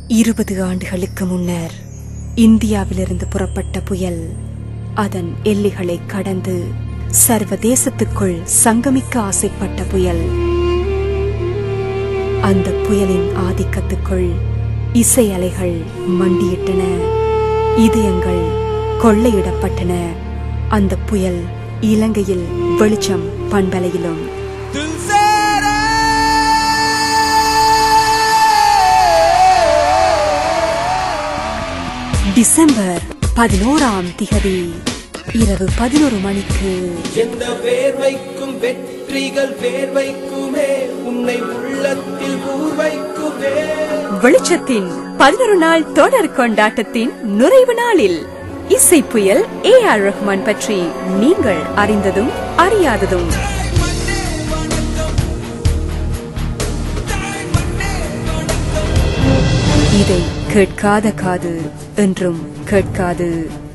இருபது ஆண்டுகளுக்கு முன்னர் இந்தியாவிலிருந்து புறப்பட்ட புயல் அதன் எல்லைகளை கடந்து சர்வதேசத்துக்குள் சங்கமிக்க ஆசைப்பட்ட புயல் அந்த புயலின் ஆதிக்கத்துக்குள் இசை அலைகள் மண்டியிட்டன இதயங்கள் கொள்ளையிடப்பட்டன அந்த புயல் இலங்கையில் வெளிச்சம் பண்பலையிலும் டிசம்பர் பதினோராம் திகதி இரவு பதினோரு மணிக்கு எந்த வேர்வைக்கும் வெற்றிகள் வேர்வைக்குமே உன்னை உள்ளத்தில் ஊர்வைக்குமே வெளிச்சத்தின் பதினொரு நாள் தொடர் கொண்டாட்டத்தின் நிறைவு நாளில் இசை புயல் ஏ ஆர் ரஹ்மான் பற்றி நீங்கள் அறிந்ததும் அறியாததும் இதை கேட்காத காது என்றும் கேட்காது